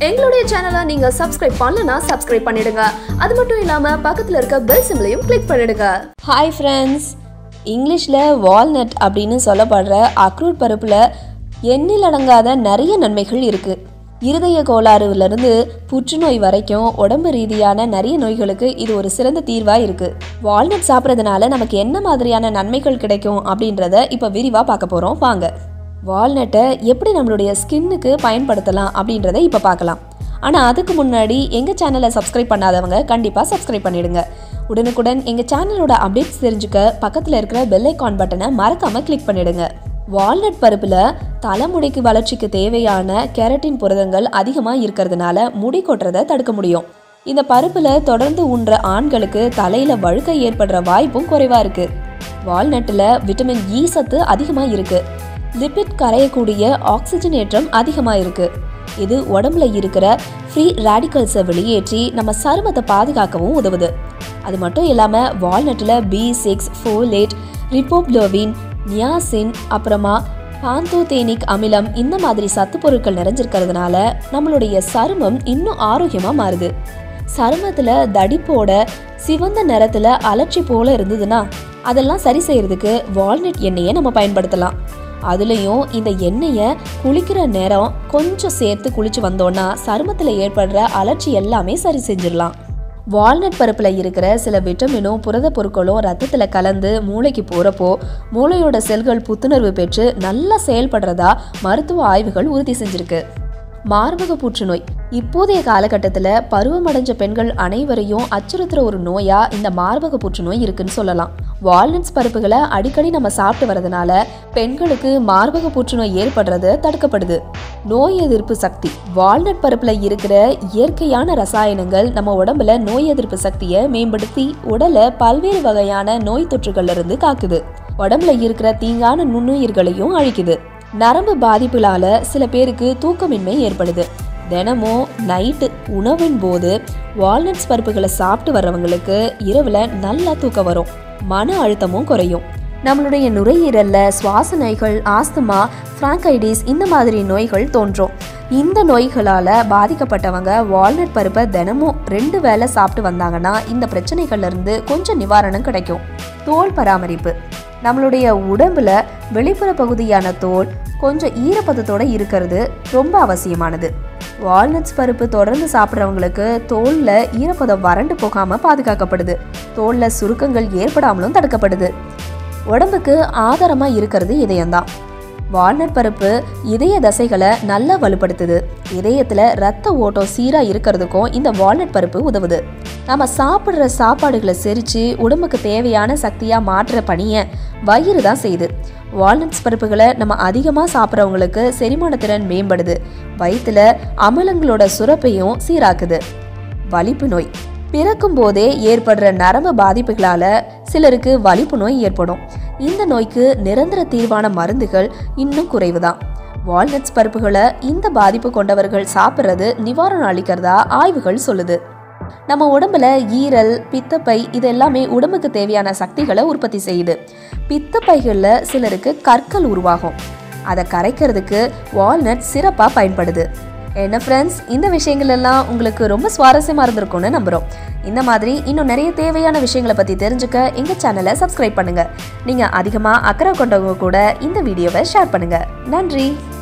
எங்களுடைய சேனலை நீங்க சப்ஸ்கிரைப் பண்ணலனா சப்ஸ்கிரைப் பண்ணிடுங்க அது மட்டும் இல்லாம பக்கத்துல இருக்க பெல் சிம்லையும் கிளிக் பண்ணிடுங்க ஹாய் ஃப்ரெண்ட்ஸ் இங்கிலீஷில் வால்நட் அப்படின்னு சொல்லப்படுற அக்ரூட் பருப்பில் எண்ணில் அடங்காத நிறைய நன்மைகள் இருக்குது இருதய கோளாறுலேருந்து புற்றுநோய் வரைக்கும் உடம்பு ரீதியான நிறைய நோய்களுக்கு இது ஒரு சிறந்த தீர்வாக இருக்குது வால்நட் சாப்பிட்றதுனால நமக்கு என்ன மாதிரியான நன்மைகள் கிடைக்கும் அப்படின்றத இப்போ விரிவாக பார்க்க போகிறோம் வாங்க வால்நட்டை எப்படி நம்மளுடைய ஸ்கின்னுக்கு பயன்படுத்தலாம் அப்படின்றத இப்போ பார்க்கலாம் ஆனால் அதுக்கு முன்னாடி எங்கள் சேனலை சப்ஸ்கிரைப் பண்ணாதவங்க கண்டிப்பாக சப்ஸ்கிரைப் பண்ணிடுங்க உடனுக்குடன் எங்கள் சேனலோட அப்டேட்ஸ் தெரிஞ்சுக்க பக்கத்தில் இருக்கிற பெல் ஐக்கான் பட்டனை மறக்காமல் கிளிக் பண்ணிடுங்க வால்நட் பருப்பில் தலைமுடிக்கு வளர்ச்சிக்கு தேவையான கெரட்டின் புரதங்கள் அதிகமாக இருக்கிறதுனால முடி கொட்டுறதை தடுக்க முடியும் இந்த பருப்பில் தொடர்ந்து உண்ற ஆண்களுக்கு தலையில் வழுக்க ஏற்படுற வாய்ப்பும் குறைவாக இருக்குது வால்நட்டில் விட்டமின் இ சத்து அதிகமாக இருக்குது லிபிட் கரையக்கூடிய ஆக்சிஜனேற்றம் அதிகமாக இருக்கு இது உடம்புல இருக்கிற ஃப்ரீ ரேடிக்கல்ஸை வெளியேற்றி நம்ம சருமத்தை பாதுகாக்கவும் உதவுது அது மட்டும் இல்லாமல் வால்நட்டில் B six folate riboflavin niacin அப்புறமா பாந்தோதேனிக் அமிலம் இந்த மாதிரி சத்து பொருட்கள் நிறைஞ்சிருக்கிறதுனால நம்மளுடைய சருமம் இன்னும் ஆரோக்கியமாக மாறுது சருமத்தில் தடிப்போட சிவந்த நிறத்தில் அலர்ச்சி போல இருந்ததுன்னா அதெல்லாம் சரி செய்யறதுக்கு வால்நட் எண்ணெயை நம்ம பயன்படுத்தலாம் அதுலேயும் இந்த எண்ணெயை குளிக்கிற நேரம் கொஞ்சம் சேர்த்து குளிச்சு வந்தோன்னா சருமத்தில் ஏற்படுற அலர்ச்சி எல்லாமே சரி செஞ்சிடலாம் வால்நட் பருப்பில் இருக்கிற சில விட்டமினும் புரத பொருட்களும் ரத்தத்தில் கலந்து மூளைக்கு போகிறப்போ மூளையோட செல்கள் புத்துணர்வு பெற்று நல்லா செயல்படுறதா மருத்துவ ஆய்வுகள் உறுதி செஞ்சிருக்கு மார்பக புற்றுநோய் இப்போதைய காலகட்டத்தில் பருவமடைஞ்ச பெண்கள் அனைவரையும் அச்சுறுத்துற ஒரு நோயா இந்த மார்பக புற்றுநோய் இருக்குன்னு சொல்லலாம் வால்நட்ஸ் பருப்புகளை அடிக்கடி நம்ம சாப்பிட்டு வரதுனால பெண்களுக்கு மார்பக புற்றுநோய் ஏற்படுறது தடுக்கப்படுது நோய் எதிர்ப்பு சக்தி வால்நட் பருப்புல இருக்கிற இயற்கையான ரசாயனங்கள் நம்ம உடம்புல நோய் எதிர்ப்பு சக்தியை மேம்படுத்தி உடலை பல்வேறு வகையான நோய் தொற்றுகள்ல இருந்து காக்குது உடம்புல இருக்கிற தீங்கான நுண்ணுயிர்களையும் அழிக்குது நரம்பு பாதிப்புலால சில பேருக்கு தூக்கமின்மை ஏற்படுது தினமும் நைட்டு உணவின் போது வால்நட்ஸ் பருப்புகளை சாப்பிட்டு வர்றவங்களுக்கு இரவில் நல்லா தூக்கம் வரும் மன அழுத்தமும் குறையும் நம்மளுடைய நுரையீரல்ல சுவாச நோய்கள் ஆஸ்துமா ஃப்ராங்கைடிஸ் இந்த மாதிரி நோய்கள் தோன்றும் இந்த நோய்களால் பாதிக்கப்பட்டவங்க வால்நட் பருப்பை தினமும் ரெண்டு வேளை சாப்பிட்டு வந்தாங்கன்னா இந்த பிரச்சனைகள்ல இருந்து கொஞ்சம் நிவாரணம் கிடைக்கும் தோல் பராமரிப்பு நம்மளுடைய உடம்புல வெளிப்புற பகுதியான தோல் கொஞ்சம் ஈரப்பதத்தோட இருக்கிறது ரொம்ப அவசியமானது வால்நட்ஸ் பருப்பு தொடர்ந்து சாப்பிட்றவங்களுக்கு தோல்ல ஈரப்பதம் வறண்டு போகாம பாதுகாக்கப்படுது தோல்ல சுருக்கங்கள் ஏற்படாமலும் தடுக்கப்படுது உடம்புக்கு ஆதாரமா இருக்கிறது இதயம்தான் வால்நட் பருப்பு இதய தசைகளை நல்லா வலுப்படுத்துது இதயத்துல ரத்த ஓட்டம் சீரா இருக்கிறதுக்கும் இந்த வால்நட் பருப்பு உதவுது நம்ம சாப்பிட்ற சாப்பாடுகளை செரிச்சு உடம்புக்கு தேவையான சக்தியா மாற்றுற பணியை வயிறு தான் செய்யுது வால்நட்ஸ் பருப்புகளை நம்ம அதிகமாக சாப்பிட்றவங்களுக்கு செரிமானத்திறன் மேம்படுது வயிற்றுல அமிலங்களோட சுரப்பையும் சீராக்குது வலிப்பு நோய் பிறக்கும் போதே ஏற்படுற நரம்பு பாதிப்புகளால சிலருக்கு வலிப்பு நோய் ஏற்படும் இந்த நோய்க்கு நிரந்தர தீர்வான மருந்துகள் இன்னும் குறைவுதான் வால்நட்ஸ் பருப்புகளை இந்த பாதிப்பு கொண்டவர்கள் சாப்பிட்றது நிவாரணம் அளிக்கிறதா ஆய்வுகள் சொல்லுது நம்ம உடம்புல ஈரல் பித்தப்பை இது எல்லாமே உடம்புக்கு தேவையான சக்திகளை உற்பத்தி செய்யுது பித்தப்பைகளில் சிலருக்கு கற்கள் உருவாகும் அதை கரைக்கிறதுக்கு வால்நட் சிறப்பாக பயன்படுது என்ன ஃப்ரெண்ட்ஸ் இந்த விஷயங்கள் எல்லாம் உங்களுக்கு ரொம்ப சுவாரஸ்யமாக இருந்திருக்கும்னு நம்புகிறோம் இந்த மாதிரி இன்னும் நிறைய தேவையான விஷயங்களை பற்றி தெரிஞ்சுக்க எங்கள் சேனலை சப்ஸ்கிரைப் பண்ணுங்கள் நீங்கள் அதிகமாக அக்கறை கொண்டவங்க கூட இந்த வீடியோவை ஷேர் பண்ணுங்கள் நன்றி